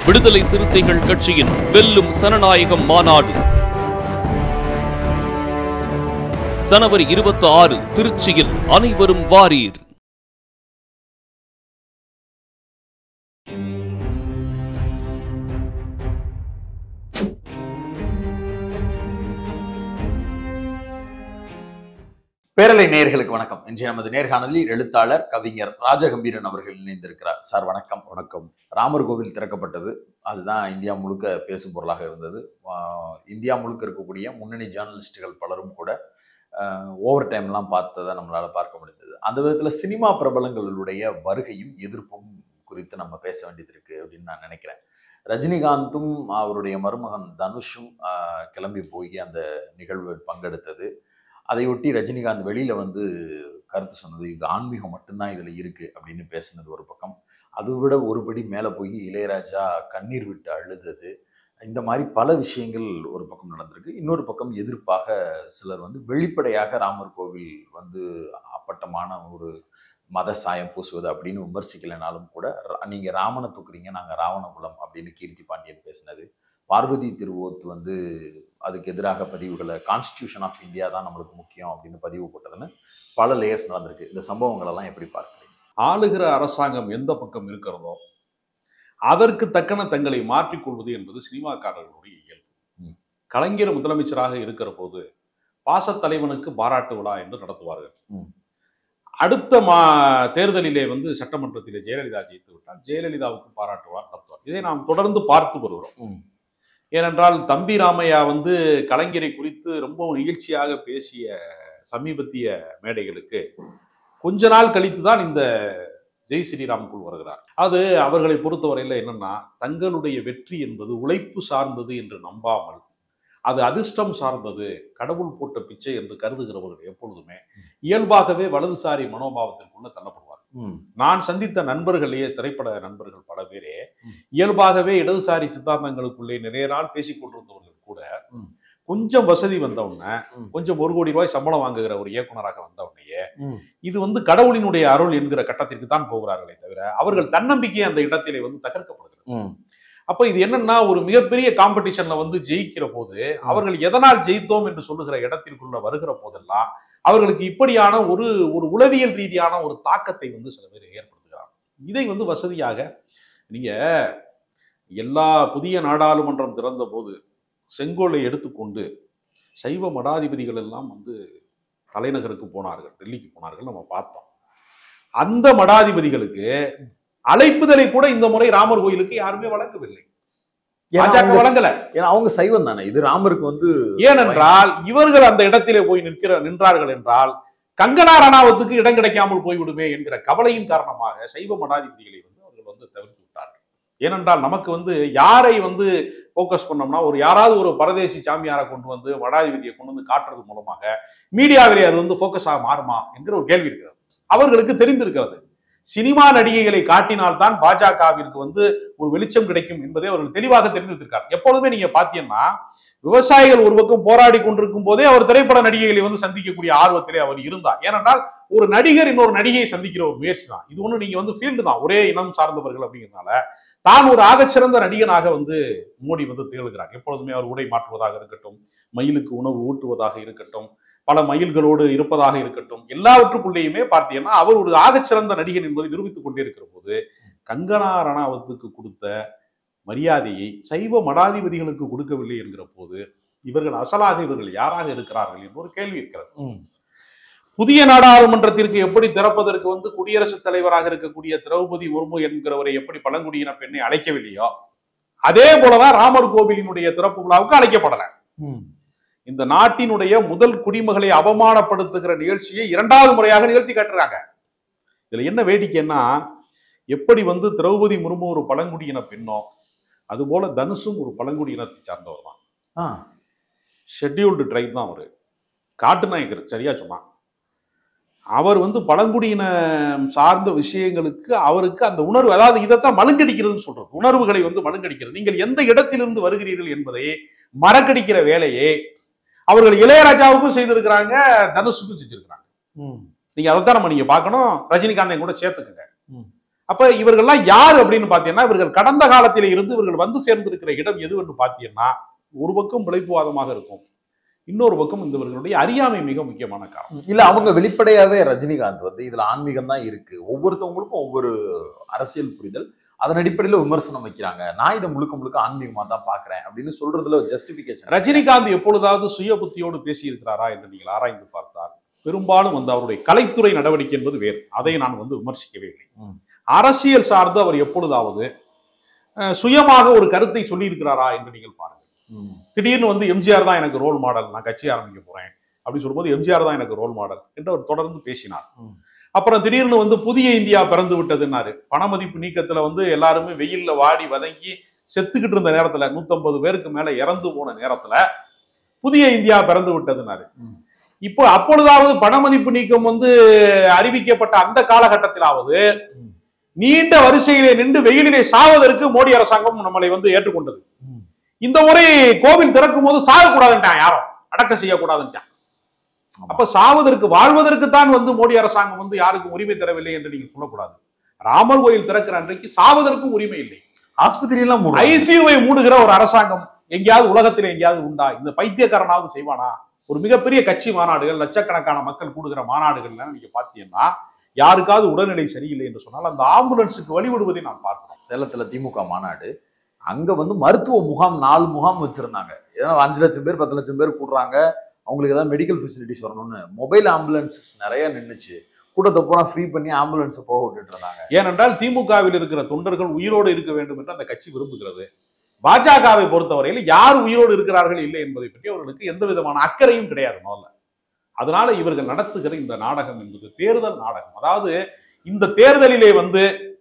விடுதலை சிறுத்தைகள் கட்சியின் வெல்லும் சனநாயகம் மாநாடு ஜனவரி இருபத்தி ஆறு திருச்சியில் அனைவரும் வாரீர் பேரலை நேயர்களுக்கு வணக்கம் இன்றைய நமது நேர்காணலில் எழுத்தாளர் கவிஞர் ராஜகம்பீரன் அவர்கள் இணைந்திருக்கிறார் சார் வணக்கம் வணக்கம் ராமர் கோவில் திறக்கப்பட்டது அதுதான் இந்தியா முழுக்க பேசும் பொருளாக இருந்தது ஆஹ் இந்தியா முழுக்க இருக்கக்கூடிய முன்னணி ஜேர்னலிஸ்டுகள் பலரும் கூட ஓவர் டைம்லாம் பார்த்ததை நம்மளால பார்க்க முடிந்தது அந்த விதத்தில் சினிமா பிரபலங்களுடைய வருகையும் எதிர்ப்பும் குறித்து நம்ம பேச வேண்டியது இருக்கு அப்படின்னு நான் நினைக்கிறேன் ரஜினிகாந்தும் அவருடைய மருமகன் தனுஷும் ஆஹ் கிளம்பி போய் அந்த நிகழ்வில் பங்கெடுத்தது அதையொட்டி ரஜினிகாந்த் வெளியில வந்து கருத்து சொன்னது இது ஆன்மீகம் மட்டும்தான் இதுல இருக்கு அப்படின்னு பேசுனது ஒரு பக்கம் அதை விட ஒருபடி மேலே போய் இளையராஜா கண்ணீர் விட்டு அழுதது இந்த மாதிரி பல விஷயங்கள் ஒரு பக்கம் நடந்திருக்கு இன்னொரு பக்கம் எதிர்ப்பாக சிலர் வந்து வெளிப்படையாக ராமர் கோவில் வந்து அப்பட்டமான ஒரு மத சாயம் பூசுவது அப்படின்னு விமர்சிக்கலைனாலும் கூட ர- நீங்க ராமனை தூக்குறீங்க நாங்க ராவணகுலம் அப்படின்னு கீர்த்தி பாண்டியன் பேசினது பார்வதி திருவோத் வந்து அதுக்கு எதிராக பதிவுகளை கான்ஸ்டியூஷன் ஆஃப் இந்தியா தான் நம்மளுக்கு முக்கியம் அப்படின்னு பதிவு போட்டதுன்னு பல லேயர்ஸ் நடந்திருக்கு இந்த சம்பவங்கள் எல்லாம் எப்படி பார்க்குறீங்க ஆளுகிற அரசாங்கம் எந்த பக்கம் இருக்கிறதோ அதற்கு தக்கன தங்களை மாற்றிக்கொள்வது என்பது சினிமாக்காரர்களுடைய இயல்பு ம். கலைஞர் முதலமைச்சராக இருக்கிற போது பாசத்தலைவனுக்கு பாராட்டு விழா என்று நடத்துவார்கள் ம். அடுத்த மா தேர்தலிலே வந்து சட்டமன்றத்திலே ஜெயலலிதா ஜெயித்து விட்டால் ஜெயலலிதாவுக்கு பாராட்டு விழா நடத்துவார் இதை நாம் தொடர்ந்து பார்த்து வருகிறோம் ம். ஏனென்றால் தம்பி ராமையா வந்து கலைஞரை குறித்து ரொம்ப நிகழ்ச்சியாக பேசிய சமீபத்திய மேடைகளுக்கு கொஞ்ச நாள் கழித்து தான் இந்த ஜெய் ஸ்ரீராமுக்குள் வருகிறார் அது அவர்களை பொறுத்தவரையில் என்னன்னா தங்களுடைய வெற்றி என்பது உழைப்பு சார்ந்தது என்று நம்பாமல் அது அதிர்ஷ்டம் சார்ந்தது கடவுள் போட்ட பிச்சை என்று கருதுகிறவர்கள் எப்பொழுதுமே இயல்பாகவே வலதுசாரி மனோபாவத்திற்குள்ள தள்ளப்படுவார் ம். நான் சந்தித்த நண்பர்களே திரைப்பட நண்பர்கள் பல பேரே ம். இயல்பாகவே இடதுசாரி சித்தாந்தங்களுக்குள்ளே நிறைய நாள் பேசிக் கொண்டிருந்தவர்கள் கூட ம். கொஞ்சம் வசதி வந்த உடனே ம். கொஞ்சம் ஒரு கோடி ரூபாய் சம்பளம் வாங்குகிற ஒரு இயக்குனராக வந்த உடனேயே ம். இது வந்து கடவுளினுடைய அருள் என்கிற கட்டத்திற்கு தான் போகிறார்களே தவிர அவர்கள் தன்னம்பிக்கை அந்த இடத்திலே வந்து தகர்க்கப்படுகிறது ம். அப்ப இது என்னன்னா ஒரு மிகப்பெரிய காம்படிஷன்ல வந்து ஜெயிக்கிற போது அவர்கள் எதனால் ஜெயித்தோம் என்று சொல்லுகிற இடத்திற்குள்ள வருகிற போதெல்லாம் அவர்களுக்கு இப்படியான ஒரு ஒரு உளவியல் ரீதியான ஒரு தாக்கத்தை வந்து சில பேர் ஏற்படுத்துகிறாங்க இதை வந்து வசதியாக நீங்க எல்லா புதிய நாடாளுமன்றம் திறந்த போது செங்கோலை எடுத்துக்கொண்டு சைவ மடாதிபதிகள் எல்லாம் வந்து தலைநகருக்கு போனார்கள் டெல்லிக்கு போனார்கள் நம்ம பார்த்தோம் அந்த மடாதிபதிகளுக்கு அழைப்புதலை கூட இந்த முறை ராமர் கோயிலுக்கு யாருமே வழங்கவில்லை ஏன்னா பாஜக அவங்க- வழங்கல ஏன்னா அவங்க சைவம் தானே இது ராமருக்கு வந்து ஏனென்றால் இவர்கள் அந்த இடத்திலே போய் நிற்கிற நின்றார்கள் என்றால் கங்கனா ரணாவத்துக்கு இடம் கிடைக்காமல் போய்விடுமே என்கிற கவலையின் காரணமாக சைவ மடாதிபதிகளை வந்து அவர்கள் வந்து தவிர்த்து விட்டார்கள் ஏனென்றால் நமக்கு வந்து யாரை வந்து ஃபோக்கஸ் பண்ணோம்னா ஒரு யாராவது ஒரு பரதேசி சாமியாரை கொண்டு வந்து மடாதிபதியை கொண்டு வந்து காட்டுறது மூலமாக மீடியாவிலே அது வந்து ஃபோக்கஸாக மாறுமா என்கிற ஒரு கேள்வி இருக்கிறது அவர்களுக்கு தெரிந்திருக்கிறது சினிமா நடிகைகளை காட்டினால்தான் பாஜகவிற்கு வந்து ஒரு வெளிச்சம் கிடைக்கும் என்பதை அவர்கள் தெளிவாக தெரிந்திருக்காங்க எப்பொழுதுமே நீங்க பாத்தீங்கன்னா விவசாயிகள் ஒரு பக்கம் போராடி கொண்டிருக்கும் போதே அவர் திரைப்பட நடிகைகளை வந்து சந்திக்கக்கூடிய ஆர்வத்திலே அவர் இருந்தார் ஏனென்றால் ஒரு நடிகர் இன்னொரு நடிகையை சந்திக்கிற ஒரு முயற்சி தான் இது ஒண்ணு நீங்க வந்து ஃபீல்டு தான் ஒரே இனம் சார்ந்தவர்கள் அப்படிங்கிறதுனால தான் ஒரு ஆகச்சிறந்த நடிகனாக வந்து மோடி வந்து திகழ்கிறார் எப்பொழுதுமே அவர் உடை மாற்றுவதாக இருக்கட்டும் மயிலுக்கு உணவு ஊட்டுவதாக இருக்கட்டும் பல மயில்களோடு இருப்பதாக இருக்கட்டும் எல்லாவற்றுக்குள்ளேயுமே பார்த்தீங்கன்னா அவர் ஒரு ஆகச்சிறந்த நடிகன் என்பதை நிரூபித்துக் கொண்டே இருக்கிற போது கங்கனா ரணாவத்துக்கு கொடுத்த மரியாதையை சைவ மடாதிபதிகளுக்கு கொடுக்கவில்லை என்கிற போது இவர்கள் அசலாக இவர்கள் யாராக இருக்கிறார்கள் என்று ஒரு கேள்வி இருக்கிறது ம். புதிய நாடாளுமன்றத்திற்கு எப்படி திறப்பதற்கு வந்து குடியரசுத் தலைவராக இருக்கக்கூடிய திரௌபதி முர்மு என்கிறவரை எப்படி பழங்குடியின பெண்ணை அழைக்கவில்லையோ அதே போலதான் ராமர் கோவிலினுடைய திறப்பு விழாவுக்கு அழைக்கப்படல ம். இந்த நாட்டினுடைய முதல் குடிமகளை அவமானப்படுத்துகிற நிகழ்ச்சியை இரண்டாவது முறையாக நிகழ்த்தி காட்டுறாங்க இதுல என்ன வேடிக்கைன்னா எப்படி வந்து திரௌபதி முர்மு ஒரு பழங்குடியின பெண்ணோ அதுபோல தனுஷும் ஒரு பழங்குடியினத்தை சார்ந்தவர் தான் ஆ. ஷெட்யூல்டு ட்ரைப் தான் அவரு காட்டு நாயக்கர் சரியா சொன்னா அவர் வந்து பழங்குடியின சார்ந்த விஷயங்களுக்கு அவருக்கு அந்த உணர்வு அதாவது இதைத்தான் மழுங்கடிக்கிறதுன்னு சொல்றது உணர்வுகளை வந்து மழுங்கடிக்கிறது நீங்கள் எந்த இடத்திலிருந்து வருகிறீர்கள் என்பதை மறக்கடிக்கிற வேலையை அவர்கள் இளையராஜாவுக்கும் செய்திருக்கிறாங்க தனுஷுக்கும் செஞ்சிருக்கிறாங்க ம். நீங்க அதைத்தான் நம்ம நீங்க பார்க்கணும் ரஜினிகாந்தை கூட சேர்த்துக்கங்க ம். அப்ப இவர்கள்லாம் யார் அப்படின்னு பாத்தீங்கன்னா இவர்கள் கடந்த காலத்திலே இருந்து இவர்கள் வந்து சேர்ந்திருக்கிற இடம் எதுன்னு பாத்தீங்கன்னா ஒரு பக்கம் பிழைப்புவாதமாக இருக்கும் இன்னொரு பக்கம் இவர்களுடைய அறியாமை மிக முக்கியமான காரணம் இல்ல அவங்க வெளிப்படையாவே ரஜினிகாந்த் வந்து இதுல ஆன்மீகம் தான் இருக்கு ஒவ்வொருத்தவங்களுக்கும் ஒவ்வொரு அரசியல் புரிதல் அதன் அடிப்படையில விமர்சனம் வைக்கிறாங்க நான் இதை முழுக்க முழுக்க ஆன்மீகமா தான் பாக்குறேன் அப்படின்னு சொல்றதுல ஜஸ்டிபிகேஷன் ரஜினிகாந்த் எப்பொழுதாவது சுய புத்தியோடு பேசியிருக்கிறாரா என்று நீங்கள் ஆராய்ந்து பார்த்தால் பெரும்பாலும் வந்து அவருடைய கலைத்துறை நடவடிக்கை என்பது வேறு அதை நான் வந்து விமர்சிக்கவே இல்லை ம். அரசியல் சார்ந்து அவர் எப்பொழுதாவது அஹ், சுயமாக ஒரு கருத்தை சொல்லியிருக்கிறாரா என்று நீங்கள் பாருங்கள் திடீர்னு வந்து எம்ஜிஆர் தான் எனக்கு ரோல் மாடல் நான் கட்சி ஆரம்பிக்க போறேன் அப்படின்னு சொல்லும்போது எம்ஜிஆர் தான் எனக்கு ரோல் மாடல் என்று அவர் தொடர்ந்து பேசினார் ம். அப்புறம் திடீர்னு வந்து புதிய இந்தியா பிறந்து விட்டதுன்னாரு பணமதிப்பு நீக்கத்துல வந்து எல்லாருமே வெயில்ல வாடி வதங்கி செத்துக்கிட்டு இருந்த நேரத்துல 150 பேருக்கு மேல இறந்து போன நேரத்துல புதிய இந்தியா பிறந்து விட்டதுன்னாரு ம். இப்போ அப்பொழுதாவது பணமதிப்பு நீக்கம் வந்து அறிவிக்கப்பட்ட அந்த காலகட்டத்திலாவது ம். நீண்ட வரிசையிலே நின்று வெயிலிலே சாவதற்கு மோடி அரசாங்கம் நம்மளை வந்து ஏற்றுக்கொண்டது ம். இந்த முறை கோவில் திறக்கும் போது சாகக்கூடாதுன்ட்டான் யாரும் அடக்கம் செய்யக்கூடாதுன்ட்டான் ஆமா. அப்ப சாவதற்கு வாழ்வதற்கு தான் வந்து மோடி அரசாங்கம் வந்து யாருக்கும் உரிமை தரவில்லை என்று நீங்க சொல்லக்கூடாது ராமர் கோயில் திறக்கிற அன்றைக்கு சாவதற்கும் உரிமை இல்லை ஆஸ்பத்திரி எல்லாம் மூடுவாங்க. ஐசியூவை மூடுகிற ஒரு அரசாங்கம் எங்கேயாவது உலகத்தில் எங்கேயாவது உண்டா இந்த பைத்தியக்காரனாவது செய்வானா ஒரு மிகப்பெரிய கட்சி மாநாடுகள் லட்சக்கணக்கான மக்கள் கூடுகிற மாநாடுகள்லாம் நீங்க பார்த்தீங்கன்னா யாருக்காவது உடல்நிலை சரியில்லை என்று சொன்னால் அந்த ஆம்புலன்ஸுக்கு வழிவிடுவதை நான் பார்க்கிறோம் சேலத்துல திமுக மாநாடு அங்க வந்து மருத்துவ முகாம் நாலு முகாம் வச்சிருந்தாங்க ஏன்னா அஞ்சு லட்சம் பேர் பத்து லட்சம் பேர் கூடுறாங்க அவங்களுக்கு ஏதாவது மெடிக்கல் ஃபெசிலிட்டிஸ் வரணும்னு மொபைல் ஆம்புலன்சஸ் நிறைய நின்னுச்சு கூட்டத்தை பூரா ஃப்ரீ பண்ணி ஆம்புலன்ஸை போக விட்டுட்டு இருந்தாங்க ஏனென்றால் திமுகவில் இருக்கிற தொண்டர்கள் உயிரோடு இருக்க வேண்டும் என்று அந்த கட்சி விரும்புகிறது பாஜகவை பொறுத்தவரையில் யார் உயிரோடு இருக்கிறார்கள் இல்லை என்பதை பற்றி அவர்களுக்கு எந்த விதமான அக்கறையும் கிடையாது முதல்ல அதனால இவர்கள் நடத்துகிற இந்த நாடகம் என்பது தேர்தல் நாடகம் அதாவது இந்த தேர்தலிலே வந்து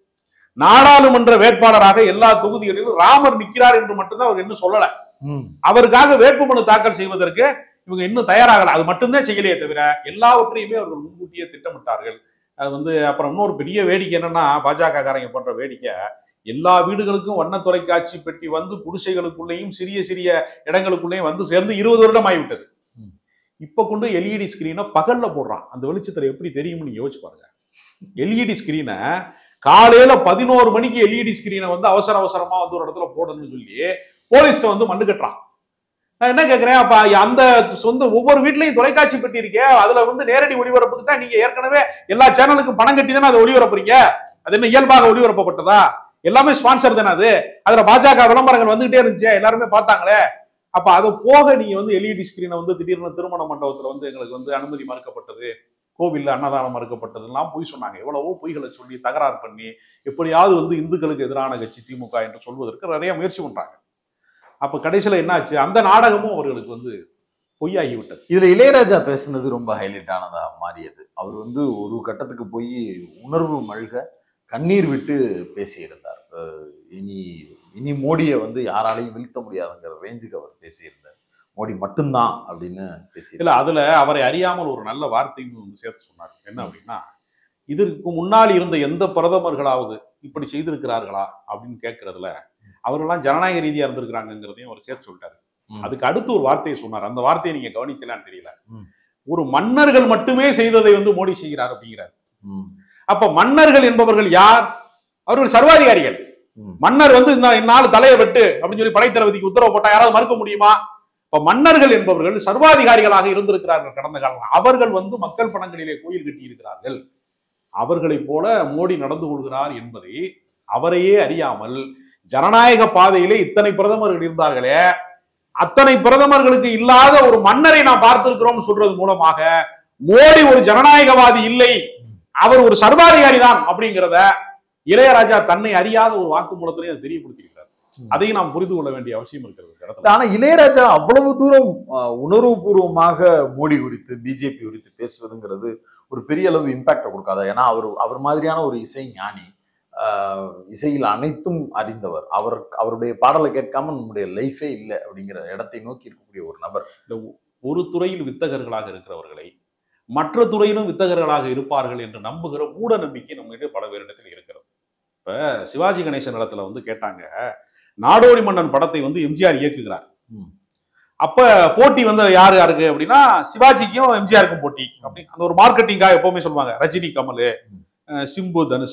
நாடாளுமன்ற வேட்பாளராக எல்லா தொகுதிகளிலும் ராமர் நிற்கிறார் என்று மட்டும்தான் அவர் இன்னும் சொல்லல அவருக்காக வேட்புமனு தாக்கல் செய்வதற்கு இவங்க இன்னும் தயாராகல அது மட்டும்தான் செய்யலையே தவிர எல்லாவற்றையுமே அவர்கள் முன்கூட்டியே திட்டமிட்டார்கள் அது வந்து அப்புறம் இன்னொரு பெரிய வேடிக்கை என்னன்னா பாஜக காரங்க பண்ற வேடிக்கை எல்லா வீடுகளுக்கும் வண்ண தொலைக்காட்சி பெட்டி வந்து குடிசைகளுக்குள்ளேயும் சிறிய சிறிய இடங்களுக்குள்ளேயும் வந்து சேர்ந்து இருபது வருடம் ஆகிவிட்டது ம். இப்ப கொண்டு எல்இடி ஸ்கிரீனை பகல்ல போடுறான் அந்த வெளிச்சத்துல எப்படி தெரியும்னு நீங்க யோசிச்சு பாருங்க எல்இடி ஸ்கிரீனை காலையில பதினோரு மணிக்கு எல்இடி ஸ்கிரீனை வந்து அவசர அவசரமா வந்து ஒரு இடத்துல போடணும்னு சொல்லி போலீஸ்ட வந்து மண்ணு கட்டுறான் நான் என்ன கேக்குறேன் அப்ப அந்த சொந்த ஒவ்வொரு வீட்லயும் தொலைக்காட்சி பெட்டி இருக்கே அதுல வந்து நேரடி ஒளிபரப்புக்கு தான் நீங்க ஏற்கனவே எல்லா சேனலுக்கும் பணம் கட்டி தானே அதை ஒளிபரப்புறீங்க அது என்ன இயல்பாக ஒளிபரப்பப்பட்டதா எல்லாமே ஸ்பான்சர் தானே அது அதுல பாஜக விளம்பரங்கள் வந்துகிட்டே இருந்துச்சு எல்லாருமே பார்த்தாங்களே அப்ப அது போக நீங்க வந்து எல்இடி ஸ்கிரீனை வந்து திடீர்னு திருமண மண்டபத்துல வந்து எங்களுக்கு வந்து அனுமதி மறுக்கப்பட்டது கோவில்ல அன்னதானம் மறுக்கப்பட்டதுலாம் பொய் சொன்னாங்க எவ்வளவோ பொய்களை சொல்லி தகராறு பண்ணி எப்படியாவது வந்து இந்துக்களுக்கு எதிரான கட்சி திமுக என்று சொல்வதற்கு நிறைய முயற்சி பண்றாங்க அப்ப கடைசியில என்னாச்சு அந்த நாடகமும் அவர்களுக்கு வந்து பொய்யாகி விட்டது இதுல இளையராஜா பேசுனது ரொம்ப ஹைலைட் ஆனதா மாறியது அவர் வந்து ஒரு கட்டத்துக்கு போய் உணர்வு மழ்க கண்ணீர் விட்டு பேசியிருந்தார் அஹ் இனி இனி மோடியை வந்து யாராலையும் வீழ்த்த முடியாதுங்கிற ரேஞ்சுக்கு அவர் பேசியிருந்தார் மோடி மட்டும்தான் அப்படின்னு பேசி இல்ல அதுல அவரை அறியாமல் ஒரு நல்ல வார்த்தையும் வந்து சேர்த்து சொன்னார் என்ன அப்படின்னா இதற்கு முன்னால் இருந்த எந்த பிரதமர்களாவது இப்படி செய்திருக்கிறார்களா அப்படின்னு கேட்கறதுல அவர்கள்லாம் ஜனநாயக ரீதியா இருந்திருக்கிறாங்கிறதையும் அவர் சேர்த்து சொல்லிட்டாரு ம். அதுக்கு அடுத்து ஒரு வார்த்தையை சொன்னார் அந்த வார்த்தையை நீங்க கவனிக்கலான்னு தெரியல ம். ஒரு மன்னர்கள் மட்டுமே செய்ததை வந்து மோடி செய்கிறார் அப்படிங்கிறார் ம், அப்ப மன்னர்கள் என்பவர்கள் யார் அவர்கள் சர்வாதிகாரிகள் ம். மன்னர் வந்து இந்த இந்நாள் தலையை வெட்டு அப்படின்னு சொல்லி படைத்தளபதிக்கு உத்தரவு போட்டா யாராவது மறுக்க முடியுமா இப்ப மன்னர்கள் என்பவர்கள் சர்வாதிகாரிகளாக இருந்திருக்கிறார்கள் கடந்த காலம் அவர்கள் வந்து மக்கள் பணங்களிலே கோயில் கட்டி இருக்கிறார்கள் அவர்களைப் போல மோடி நடந்து கொள்கிறார் என்பதை அவரையே அறியாமல் ஜனநாயக பாதையிலே இத்தனை பிரதமர்கள் இருந்தார்களே அத்தனை பிரதமர்களுக்கு இல்லாத ஒரு மன்னரை நாம் பார்த்திருக்கிறோம் சொல்றது மூலமாக மோடி ஒரு ஜனநாயகவாதி இல்லை அவர் ஒரு சர்வாதிகாரி தான் அப்படிங்கிறத இளையராஜா தன்னை அறியாத ஒரு வாக்குமூலத்திலே அதை தெரியப்படுத்தியிருக்கிறார் அதையும் நாம் புரிந்து கொள்ள வேண்டிய அவசியம் இருக்கிறது இந்த இடத்துல ஆனா இளையராஜா அவ்வளவு தூரம் உணர்வு பூர்வமாக மோடி குறித்து பிஜேபி குறித்து பேசுவதுங்கிறது ஒரு பெரிய அளவு இம்பாக்டை கொடுக்காத ஏன்னா அவர் அவர் மாதிரியான ஒரு இசை ஞானி ஆஹ் இசையில் அனைத்தும் அறிந்தவர் அவர் அவருடைய பாடலை கேட்காம நம்முடைய லைஃபே இல்லை அப்படிங்கிற இடத்தை நோக்கி இருக்கக்கூடிய ஒரு நபர் இந்த ஒரு துறையில் வித்தகர்களாக இருக்கிறவர்களை மற்ற துறையிலும் வித்தகர்களாக இருப்பார்கள் என்று நம்புகிற மூட நம்பிக்கை நம்மகிட்ட பல பேரிடத்தில் இருக்கிறது இப்ப சிவாஜி கணேசன் இடத்துல வந்து கேட்டாங்க நாடோடி மன்னன் படத்தை வந்து எம்ஜிஆர் இயக்குகிறார் ம். அப்ப போட்டி வந்து யாரு யாருக்கு அப்படின்னா சிவாஜிக்கும் எம்ஜிஆருக்கும் போட்டி அப்படி அந்த ஒரு மார்க்கெட்டிங்காக எப்பவுமே சொல்லுவாங்க ரஜினி கமல் அஹ் சிம்பு தனுஷ்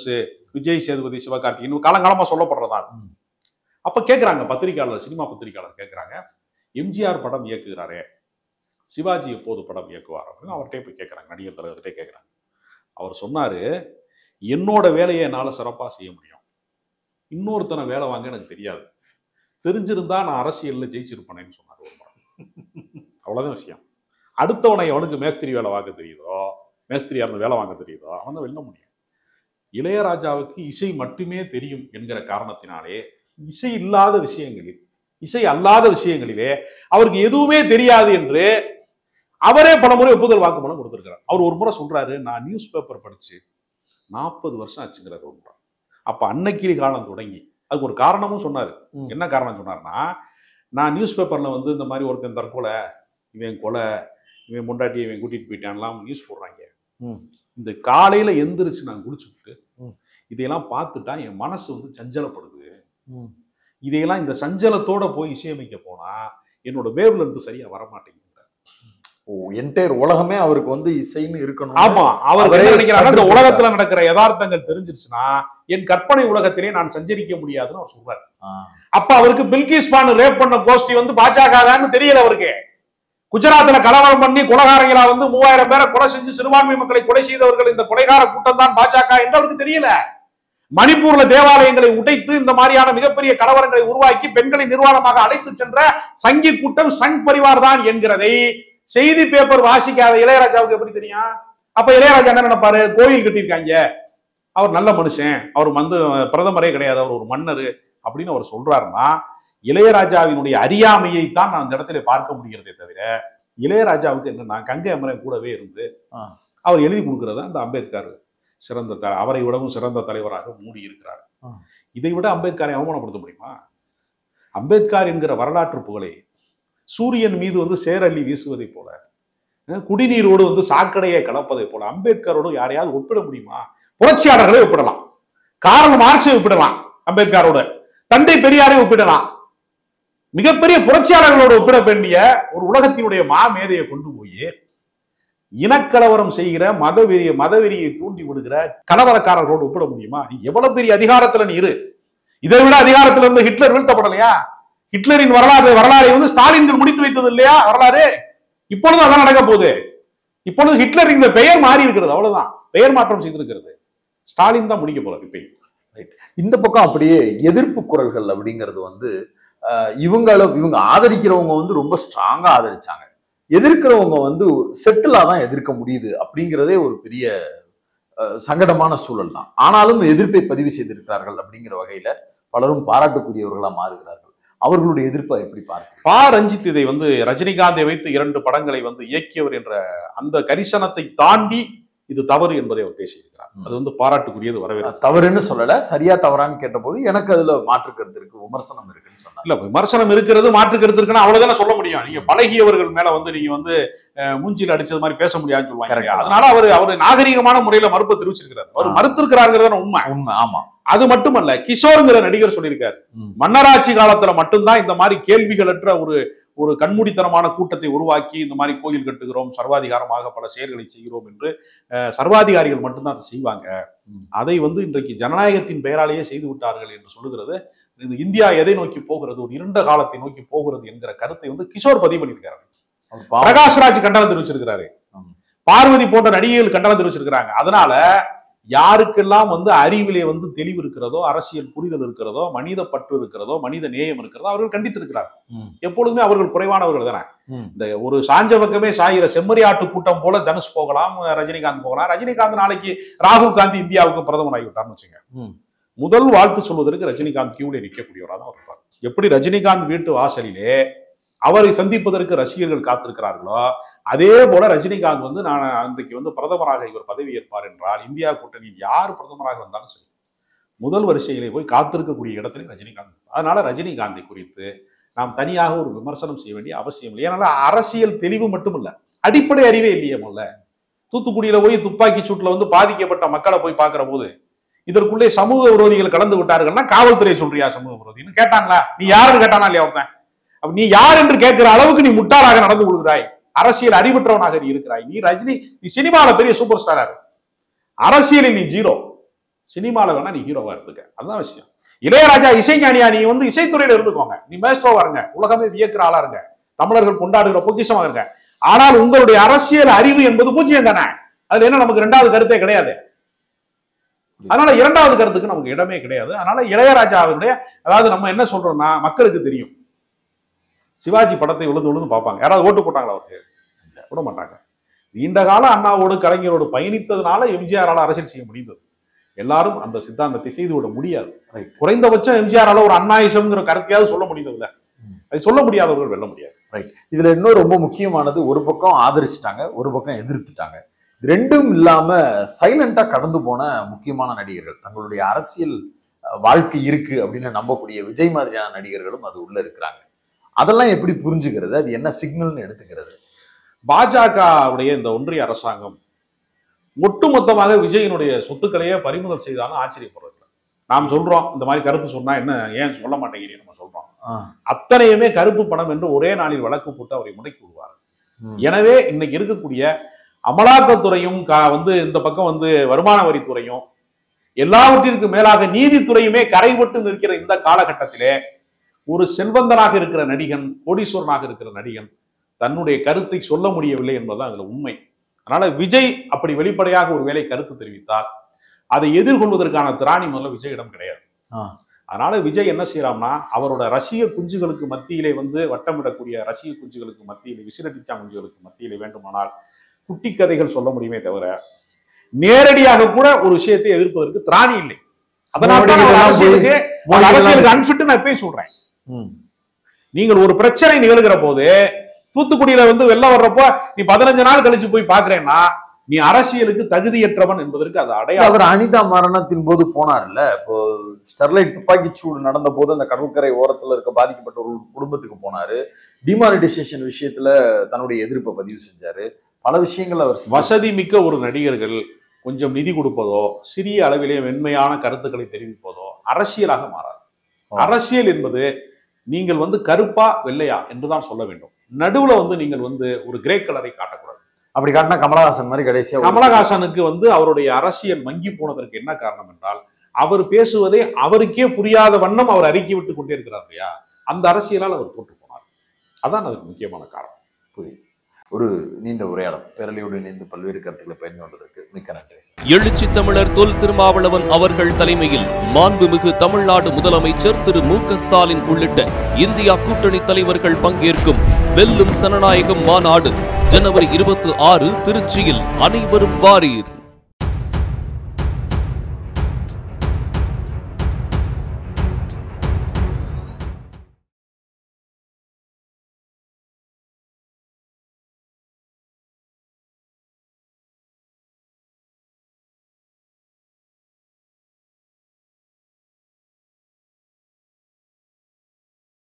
விஜய் சேதுபதி சிவகார்த்திகேயன் காலங்காலமா சொல்லப்படுறதா அது. ம். அப்ப கேக்குறாங்க பத்திரிகையாளர் சினிமா பத்திரிகையாளர் கேக்குறாங்க எம்ஜிஆர் படம் இயக்குகிறாரே சிவாஜி எப்போது படம் இயக்குவார் அப்படின்னு அவர்கிட்ட போய் கேட்குறாங்க நடிகர் தலைவர்கிட்ட கேட்குறாங்க அவர் சொன்னாரு என்னோட வேலையை என்னால் சிறப்பாக செய்ய முடியும் இன்னொருத்தனை வேலை வாங்க எனக்கு தெரியாது தெரிஞ்சிருந்தா நான் அரசியலில் ஜெயிச்சிருப்பேனேன்னு சொன்னார் ஒரு முறை அவ்வளோதான் விஷயம் அடுத்தவனை எவனுக்கு மேஸ்திரி வேலை வாங்க தெரியுதோ மேஸ்திரியா இருந்து வேலை வாங்க தெரியுதோ அவன் தான் வெல்ல முடியும் இளையராஜாவுக்கு இசை மட்டுமே தெரியும் என்கிற காரணத்தினாலே இசை இல்லாத விஷயங்களில் இசை அல்லாத விஷயங்களிலே அவருக்கு எதுவுமே தெரியாது என்று அவரே பல முறை ஒப்புதல் வாக்குமூலம் கொடுத்திருக்கிறார் அவர் ஒரு முறை சொல்றாரு நான் நியூஸ் பேப்பர் படிச்சு நாற்பது வருஷம் ஆச்சுங்கிறார் ஒரு முறை அப்ப அன்னைக்கிளி காலம் தொடங்கி அதுக்கு ஒரு காரணமும் சொன்னாரு ம். என்ன காரணம் சொன்னார்னா நான் நியூஸ் பேப்பர்ல வந்து இந்த மாதிரி ஒருத்தன் தற்கொலை இவன் கொலை இவன் முண்டாட்டி இவன் கூட்டிட்டு போயிட்டான்லாம் நியூஸ் போடுறாங்க ம். இந்த காலையில எந்திரிச்சு நான் குளிச்சுட்டு ம். இதையெல்லாம் இதையெல்லாம் பார்த்துட்டா என் மனசு வந்து சஞ்சலப்படுது ம். இதையெல்லாம் இந்த சஞ்சலத்தோட போய் இசையமைக்க போனா என்னோட வேவ்ல இருந்து சரியா வர மாட்டேங்குது ஓ என்டையர் உலகமே அவருக்கு வந்து இசைன்னு இருக்கணும் ஆமா அவர் அவரே என்ன நினைக்கிறாருன்னா இந்த சந்தித்து உலகத்துல நடக்கிற யதார்த்தங்கள் தெரிஞ்சிருச்சுன்னா என் கற்பனை உலகத்திலே நான் சஞ்சரிக்க முடியாதுன்னு அவர் சொல்றாரு அப்ப அவருக்கு பில்கிஸ் பானு ரேப் பண்ண கோஷ்டி வந்து பாஜக தான்னு தெரியல அவருக்கு குஜராத்ல கலவரம் பண்ணி கொலகாரங்களா வந்து மூவாயிரம் பேரை கொலை செஞ்சு சிறுபான்மை மக்களை கொலை செய்தவர்கள் இந்த கொலைகார கூட்டம் தான் பாஜக என்று அவருக்கு தெரியல மணிப்பூர்ல தேவாலயங்களை உடைத்து இந்த மாதிரியான மிகப்பெரிய கலவரங்களை உருவாக்கி பெண்களை நிர்வாணமாக அழைத்து சென்ற சங்கி கூட்டம் சங் பரிவார் தான் என்கிறதை செய்தி பேப்பர் வாசிக்காத இளையராஜாவுக்கு எப்படி தெரியும் அப்ப இளையராஜா என்ன நினைப்பாரு கோயில் கட்டியிருக்காங்க அவர் நல்ல மனுஷன் அவர் வந்து பிரதமரே கிடையாது அவர் ஒரு மன்னர் அப்படின்னு அவர் சொல்றாருன்னா இளையராஜாவினுடைய அறியாமையை தான் நான் இந்த இடத்துல பார்க்க முடிகிறதே தவிர இளையராஜாவுக்கு என்னன்னா கங்கை அமரன் கூடவே இருந்து ஆ. அவர் எழுதி கொடுக்கறத அந்த அம்பேத்கர் சிறந்த த அவரை விடவும் சிறந்த தலைவராக மூடி இருக்கிறார் ஆ. இதை விட அம்பேத்கரை அவமானப்படுத்த முடியுமா அம்பேத்கர் என்கிற வரலாற்று புகழை சூரியன் மீது வந்து சேரள்ளி வீசுவதை போல அஹ், குடிநீரோடு வந்து சாக்கடையை கலப்பதை போல அம்பேத்கரோடு யாரையாவது ஒப்பிட முடியுமா புரட்சியாளர்களை ஒப்பிடலாம் காரல் மார்க்ஸை ஒப்பிடலாம் அம்பேத்கரோட தந்தை பெரியாரை ஒப்பிடலாம் மிகப்பெரிய புரட்சியாளர்களோடு ஒப்பிட வேண்டிய ஒரு உலகத்தினுடைய மாமேதையை கொண்டு போய் இனக்கலவரம் செய்கிற மதவெறிய மதவெறியை தூண்டி விடுகிற கலவரக்காரர்களோடு ஒப்பிட முடியுமா நீ எவ்வளவு பெரிய அதிகாரத்துல நீ இரு இதை விட அதிகாரத்துல இருந்த ஹிட்லர் வீழ்த்தப்படலையா ஹிட்லரின் வரலாறு வரலாறை வந்து ஸ்டாலின்கள் முடித்து வைத்தது இல்லையா வரலாறு இப்பொழுது அதான் நடக்க போகுது இப்பொழுது ஹிட்லரின் பெயர் மாறி இருக்கிறது அவ்வளவுதான் பெயர் மாற்றம் செய்திருக்கிறது ஸ்டாலின் தான் முடிக்க போறார் இப்பயும் இந்த பக்கம் அப்படியே எதிர்ப்பு குரல்கள் அப்படிங்கிறது வந்து அஹ், இவங்கள இவங்க ஆதரிக்கிறவங்க வந்து ரொம்ப ஸ்ட்ராங்கா ஆதரிச்சாங்க எதிர்க்கிறவங்க வந்து செட்டிலா தான் எதிர்க்க முடியுது அப்படிங்கிறதே ஒரு பெரிய அஹ், சங்கடமான சூழல் தான் ஆனாலும் எதிர்ப்பை பதிவு செய்திருக்கிறார்கள் அப்படிங்கிற வகையில பலரும் பாராட்டுக்குரியவர்களா மாறுகிறார்கள் அவர்களுடைய எதிர்ப்பை எப்படி பார்க்க பா ரஞ்சித் இதை வந்து ரஜினிகாந்தை வைத்து இரண்டு படங்களை வந்து இயக்கியவர் என்ற அந்த கரிசனத்தை தாண்டி இது தவறு என்பதை அவர் பேசியிருக்கிறார் ம். அது வந்து பாராட்டுக்குரியது வரவேற்று தவறுன்னு சொல்லல சரியா தவறான்னு கேட்டபோது எனக்கு அதுல மாற்று கருத்து இருக்கு விமர்சனம் இருக்குன்னு சொன்னாங்க இல்ல விமர்சனம் இருக்கிறது மாற்று கருத்து இருக்குன்னா அவ்வளவுதானே சொல்ல முடியும் நீங்க பழகியவர்கள் மேல வந்து நீங்க வந்து அஹ், மூஞ்சில அடிச்சது மாதிரி பேச முடியாதுன்னு சொல்லுவாங்க Correct. இல்லையா? அதனால அவர் அவர் நாகரிகமான முறையில மறுப்பு தெரிவிச்சிருக்கிறார் அவர் ஆ. மறுத்திருக்கிறாருங்கிறத உண்மை உண்மை ஆமா அது மட்டுமல்ல கிஷோருங்கிற நடிகர் சொல்லியிருக்காரு ம். மன்னராட்சி காலத்துல மட்டும்தான் இந்த மாதிரி கேள்விகளற்ற ஒரு ஒரு கண்மூடித்தனமான கூட்டத்தை உருவாக்கி இந்த மாதிரி கோயில் கட்டுகிறோம் சர்வாதிகாரமாக பல செயல்களை செய்கிறோம் என்று அஹ், சர்வாதிகாரிகள் மட்டும்தான் அதை செய்வாங்க ம். அதை வந்து இன்றைக்கு ஜனநாயகத்தின் பெயராலேயே செய்து விட்டார்கள் என்று சொல்லுகிறது இது இந்தியா எதை நோக்கி போகிறது ஒரு இருண்ட காலத்தை நோக்கி போகிறது என்கிற கருத்தை வந்து கிஷோர் பதிவு பண்ணியிருக்காரு அவர் பாவம். பிரகாஷ்ராஜ் கண்டனம் தெரிவிச்சிருக்கிறாரு ஆமா. பார்வதி போன்ற நடிகைகள் கண்டனம் தெரிவிச்சிருக்கிறாங்க அதனால யாருக்கெல்லாம் வந்து அறிவிலே வந்து தெளிவு இருக்கிறதோ அரசியல் புரிதல் இருக்கிறதோ மனித பற்று இருக்கிறதோ மனித நேயம் இருக்கிறதோ அவர்கள் கண்டித்திருக்கிறார் ம். எப்பொழுதுமே அவர்கள் குறைவானவர்கள் தானே ம். இந்த ஒரு சாஞ்ச பக்கமே சாயிர செம்மறியாட்டு கூட்டம் போல தனுஷ் போகலாம் ரஜினிகாந்த் போகலாம் ரஜினிகாந்த் நாளைக்கு ராகுல் காந்தி இந்தியாவுக்கு பிரதமர் ஆகிவிட்டார்னு வச்சுங்க ம். முதல் வாழ்த்து சொல்வதற்கு ரஜினிகாந்த் கியூல நிற்கக்கூடியவராக தான் இருப்பார் எப்படி ரஜினிகாந்த் வீட்டு வாசலிலே அவரை சந்திப்பதற்கு ரசிகர்கள் காத்திருக்கிறார்களோ அதே போல ரஜினிகாந்த் வந்து நான் அன்றைக்கு வந்து பிரதமராக இவர் பதவி ஏற்பார் என்றால் இந்தியா கூட்டணியில் யார் பிரதமராக வந்தாலும் சரி முதல் வரிசையிலே போய் காத்திருக்கக்கூடிய இடத்துல ரஜினிகாந்த் அதனால ரஜினிகாந்தை குறித்து நாம் தனியாக ஒரு விமர்சனம் செய்ய வேண்டிய அவசியம் இல்லை ஏன்னா அரசியல் தெளிவு மட்டும் இல்ல அடிப்படை அறிவே இல்லையே முதல்ல தூத்துக்குடியில போய் துப்பாக்கி சூட்டுல வந்து பாதிக்கப்பட்ட மக்களை போய் பார்க்கிற போது இதற்குள்ளே சமூக விரோதிகள் கலந்து விட்டார்கள்னா காவல்துறை சொல்றியா சமூக விரோதின்னு கேட்டாங்களா நீ யாருன்னு கேட்டானா இல்லையா ஒருத்தன் அப்ப நீ யார் என்று கேட்கிற அளவுக்கு நீ முட்டாளாக நடந்து கொள்கிறாய் அரசியல் அறிவற்றவனாக நீ இருக்கிறாய் நீ ரஜினி நீ சினிமாவில் பெரிய சூப்பர் ஸ்டாரா இரு அரசியலில் நீ ஜீரோ சினிமாவில் வேணா நீ ஹீரோவா இருந்துக்க அதுதான் விஷயம் இளையராஜா இசைஞானியா நீ வந்து இசைத்துறையில இருந்துக்கோங்க நீ மேஸ்ட்ரோவா இருங்க உலகமே வியக்கிற ஆளா இருங்க தமிழர்கள் கொண்டாடுகிற பொக்கிஷமா இருங்க ஆனால் உங்களுடைய அரசியல் அறிவு என்பது பூஜ்ஜியம் தானே அதுல என்ன நமக்கு ரெண்டாவது கருத்தே கிடையாது அதனால இரண்டாவது கருத்துக்கு நமக்கு இடமே கிடையாது அதனால இளையராஜாவுடைய அதாவது நம்ம என்ன சொல்றோம்னா மக்களுக்கு தெரியும் சிவாஜி படத்தை உழுந்து உழுந்து பார்ப்பாங்க யாராவது ஓட்டு போட்டாங்களா அவருக்கு இல்ல, விட மாட்டாங்க நீண்ட கால அண்ணாவோடு கலைஞரோடு பயணித்ததுனால எம்ஜிஆரால அரசியல் செய்ய முடிந்தது எல்லாரும் அந்த சித்தாந்தத்தை செய்து விட முடியாது Right. குறைந்தபட்சம் எம்ஜிஆரால ஒரு அண்ணாயிசம்ங்கிற கருத்தையாவது சொல்ல முடிந்ததுல அதை சொல்ல முடியாதவர்கள் வெல்ல முடியாது இதுல இன்னும் ரொம்ப முக்கியமானது ஒரு பக்கம் ஆதரிச்சிட்டாங்க ஒரு பக்கம் எதிர்த்துட்டாங்க இது ரெண்டும் இல்லாம சைலண்டா கடந்து போன முக்கியமான நடிகர்கள் தங்களுடைய அரசியல் அஹ், வாழ்க்கை இருக்கு அப்படின்னு நம்பக்கூடிய விஜய் மாதிரியான நடிகர்களும் அது உள்ள இருக்கிறாங்க அதெல்லாம் எப்படி புரிஞ்சுக்கிறது அது என்ன சிக்னல்னு எடுத்துக்கிறது பாஜகவுடைய இந்த ஒன்றிய அரசாங்கம் ஒட்டுமொத்தமாக விஜயனுடைய சொத்துக்களையே பறிமுதல் செய்தாலும் ஆச்சரியப்படுறது இல்ல. நாம் சொல்றோம் இந்த மாதிரி கருத்து சொன்னா என்ன ஏன் சொல்ல மாட்டேங்கிறீங்க நம்ம சொல்றோம் அத்தனையுமே கருப்பு பணம் என்று ஒரே நாளில் வழக்கு போட்டு அவரை முடக்கி விடுவார் எனவே இன்னைக்கு இருக்கக்கூடிய அமலாக்கத்துறையும் கா- வந்து இந்த பக்கம் வந்து வருமான வரித்துறையும் எல்லாவற்றிற்கு மேலாக நீதித்துறையுமே கரைபட்டு நிற்கிற இந்த காலகட்டத்திலே ஒரு செல்வந்தனாக இருக்கிற நடிகன் கோடீஸ்வரனாக இருக்கிற நடிகன் தன்னுடைய கருத்தை சொல்ல முடியவில்லை என்பதுதான் அதுல உண்மை அதனால விஜய் அப்படி வெளிப்படையாக ஒரு வேளை கருத்து தெரிவித்தால் அதை எதிர்கொள்வதற்கான திராணி முதல்ல விஜயிடம் கிடையாது ஆ. அதனால விஜய் என்ன செய்யறாம்னா அவரோட ரசிக குஞ்சுகளுக்கு மத்தியிலே வந்து வட்டமிடக்கூடிய ரசிக குஞ்சுகளுக்கு மத்தியிலே விசிறடிச்சா குஞ்சுகளுக்கு மத்தியிலே வேண்டுமானால் குட்டி கதைகள் சொல்ல முடியுமே தவிர நேரடியாக கூட ஒரு விஷயத்தை எதிர்ப்பதற்கு திராணி இல்லை அதனால தான் அவர் அரசியலுக்கு அவர் அரசியலுக்கு அன்பிட்டு நான் எப்பயும் சொல்றேன் நீங்கள் ஒரு பிரச்சனை நிகழ்கிற போது தூத்துக்குடியில வந்து வெள்ளம் வர்றப்போ நீ பதினஞ்சு நாள் கழிச்சு போய் பாக்குறேன்னா நீ அரசியலுக்கு தகுதியற்றவன் என்பதற்கு அது அடையாளம் அவர் அனிதா மரணத்தின் போது போனார்ல இப்போ ஸ்டெர்லைட் துப்பாக்கி சூடு நடந்த போது அந்த கடற்கரை ஓரத்துல இருக்க பாதிக்கப்பட்ட ஒரு குடும்பத்துக்கு போனாரு டிமானிட்டைசேஷன் விஷயத்துல தன்னுடைய எதிர்ப்பை பதிவு செஞ்சாரு பல விஷயங்கள் அவர் செஞ்சாரு. வசதி மிக்க ஒரு நடிகர்கள் கொஞ்சம் நிதி கொடுப்பதோ சிறிய அளவிலே மென்மையான கருத்துக்களை தெரிவிப்பதோ அரசியலாக மாறாது ஆ. அரசியல் என்பது நீங்கள் வந்து கருப்பா வெள்ளையா என்றுதான் சொல்ல வேண்டும் நடுவுல வந்து நீங்கள் வந்து ஒரு கிரே கலரை காட்டக்கூடாது அப்படி காட்டினா கமலஹாசன் மாதிரி கடைசியா ஒரு- கமலஹாசனுக்கு வந்து அவருடைய அரசியல் மங்கி போனதற்கு என்ன காரணம் என்றால் அவர் பேசுவதை அவருக்கே புரியாத வண்ணம் அவர் அறிக்கை விட்டு கொண்டே இருக்கிறார் இல்லையா அந்த அரசியலால் அவர் தோற்று போனார் அதான் அதுக்கு முக்கியமான காரணம் புரியுது ஒரு நீண்ட உரையாடல் பேரலையோடு இணைந்து பல்வேறு கருத்துக்களை பயந்து கொண்டதற்கு மிக்க நன்றி சார். எழுச்சி தமிழர் தொல் திருமாவளவன் அவர்கள் தலைமையில் மாண்புமிகு தமிழ்நாடு முதலமைச்சர் திரு மு க ஸ்டாலின் உள்ளிட்ட இந்தியா கூட்டணி தலைவர்கள் பங்கேற்கும் வெல்லும் சனநாயகம் மாநாடு ஜனவரி இருபத்தி ஆறு திருச்சியில் அனைவரும் வாரீர்